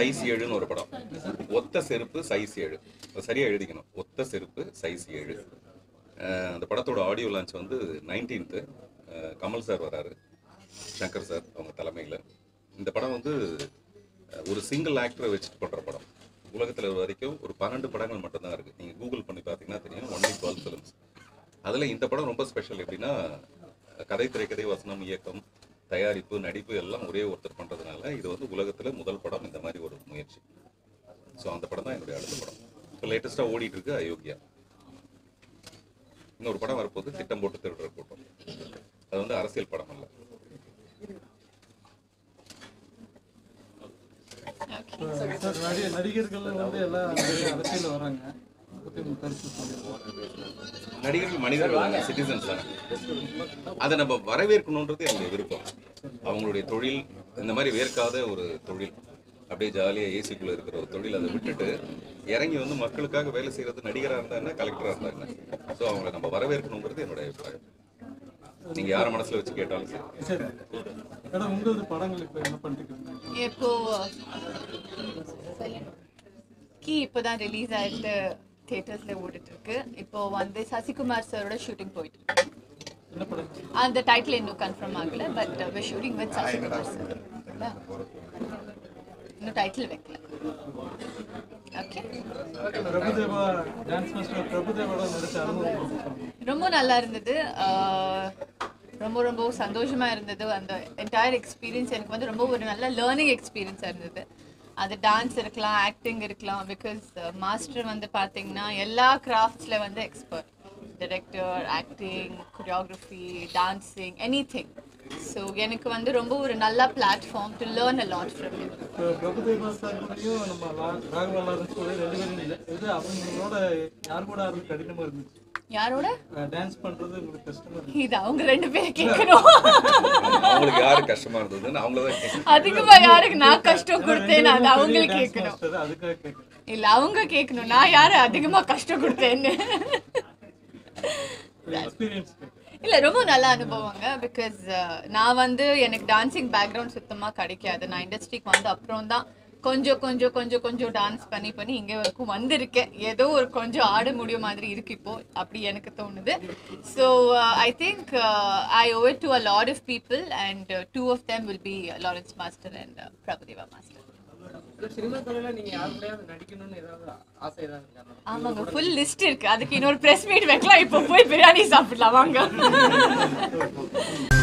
Size ஏழுன்னு ஒரு படம் ஒத்த செருப்பு சைஸ் ஏழு அது சரியா எழுதிக்கணும் ஒத்த செருப்பு சைஸ் ஏழு அஹ் அந்த படத்தோட ஆடியோ லான்ச் வந்து நைன்டீன்த்து கமல் சார் வராரு சங்கர் சார் அவங்க தலைமையில் இந்த படம் வந்து அஹ், ஒரு சிங்கிள் ஆக்டரை வச்சுட்டு பண்ணுற படம் உலகத்தில் வரைக்கும் ஒரு பன்னெண்டு படங்கள் மட்டும்தான் இருக்குது நீங்கள் கூகுள் பண்ணி பார்த்தீங்கன்னா தெரியும் ஒன்லி டுவெல் ஃபிலிம்ஸ் அதில் இந்த படம் ரொம்ப ஸ்பெஷல் எப்படின்னா கதை திரைக்கதை வசனம் இயக்கம் தயாரிப்பு நடிப்பு எல்லாம் ஒரே ஒருத்தர் பண்ணுறதுனால இது வந்து உலகத்தில் முதல் படம் இந்த மாதிரி ஒரு முயற்சி ஸோ அந்த படம் தான் என்னுடைய அடுத்த படம் இப்போ லேட்டஸ்ட்டாக ஓடிட்டு இருக்கு அயோக்கியா இன்னொரு படம் வரப்போகுது திட்டம் போட்டு திருடுற கூட்டம் அது வந்து அரசியல் படம் அல்ல சார் நடி- நடிகர்கள் வந்து எல்லாம் நிறைய அரசியல் வராங்க அதை பத்தி உங்க கருத்து சொல்லுங்க நடிகர்கள் மனிதர்கள் சிட்டிசன்ஸ் தானே அதை நம்ம வரவேற்கணுன்றது என்னுடைய விருப்பம் அவங்களுடைய தொழில் இந்த மாதிரி வேர்க்காத ஒரு தொழில் அப்படியே ஜாலியாக ஏசிக்குள்ளே இருக்கிற ஒரு தொழில் அதை விட்டுட்டு இறங்கி வந்து மக்களுக்காக வேலை செய்கிறது நடிகராக இருந்தா என்ன கலெக்டராக இருந்தா என்ன ஸோ அவங்கள நம்ம வரவேற்கணுங்கிறது என்னுடைய அபிப்பிராயம் நீங்கள் யாரை மனசில் வச்சு கேட்டாலும் சரி சரி மேடம் உங்களது படங்கள் இப்போ என்ன பண்ணிட்டு இருக்கீங்க இப்போ கீ இப்போதான் ரிலீஸ் ஆயிட்டு தியேட்டர்ஸ்ல ஓடிட்டு இருக்கு இப்போ வந்து சசிகுமார் சாரோட ஷூட்டிங் போயிட்டு இருக்கு என்ன படம் அந்த டைட்டில் இன்னும் கன்ஃபார்ம் ஆகல but we shooting with Sasikumar sir இன்னும் டைட்டில் வைக்கல ஓகே பிரபுதேவா டான்ஸ் மாஸ்டர் பிரபுதேவோட நடிச்ச அனுபவம் பத்தி சொல்லுங்க. ரொம்ப நல்லா இருந்தது ஆஹ் ரொம்ப ரொம்ப சந்தோஷமா இருந்தது அந்த என்டையர் எக்ஸ்பீரியன்ஸ் எனக்கு வந்து ரொம்ப ஒரு நல்ல லேர்னிங் எக்ஸ்பீரியன்ஸாக இருந்தது அது டான்ஸ் இருக்கலாம் ஆக்டிங் இருக்கலாம் பிகாஸ் மாஸ்டர் வந்து பார்த்தீங்கன்னா எல்லா கிராஃப்ட்ஸில் வந்து expert director acting choreography dancing anything so எனக்கு வந்து ரொம்ப ஒரு நல்ல platform to learn a lot from him இப்போ பிரபுதேவா சார் கூடயும் நம்ம ரா- ராகவா லாரன்ஸ் கூட ரெண்டு பேரும் இல்லை இது அவங்களோட யார் கூட ஆடுறது கடினமா இருந்துச்சு யாரோட டான்ஸ் பண்றது உங்களுக்கு கஷ்டமா இருந்துச்சு இது அவங்க ரெண்டு பேரும் கேட்கணும் அவங்களுக்கு யாரு கஷ்டமா இருந்ததுன்னு அவங்கள தான் கேட்கணும். அதிகமா யாருக்கு நான் கஷ்டம் கொடுத்தேன்னு அது அவங்களுக்கு டான்ஸ் கேட்கணும் மாஸ்டர் அதுக்காக கேட்குறேன் இல்ல அவங்க கேட்கணும் நான் யாரு அதிகமா கஷ்டம் கொடுத்தேன்னு எக்ஸ்பீரியன்ஸ் இல்ல ரொம்ப நல்ல அனுபவங்க பிகாஸ் நான் வந்து எனக்கு டான்சிங் பேக்ரவுண்ட் சுத்தமா கிடைக்காது நான் இண்டஸ்ட்ரிக்கு வந்து அப்புறம் தான் கொஞ்சம் கொஞ்சம் கொஞ்சம் கொஞ்சம் டான்ஸ் பண்ணி பண்ணி இங்கே வரைக்கும் வந்திருக்கேன் ஏதோ ஒரு கொஞ்சம் ஆட முடியும் மாதிரி இருக்கு இப்போ அப்படி எனக்கு தோணுது so I think I owe to a lot of people and two of them will be Lawrence master and Prabhudeva master cinema துறையில நீங்க யார் கூடயாவது நடிக்கணும்னு ஏதாவது ஆசை ஏதாவது இருக்கா மேடம்? ஆமாங்க ஃபுல் லிஸ்ட் இருக்கு அதுக்கு இன்னொரு பிரஸ் மீட் வைக்கலாம் இப்போ போய் பிரியாணி சாப்பிடலாம் வாங்க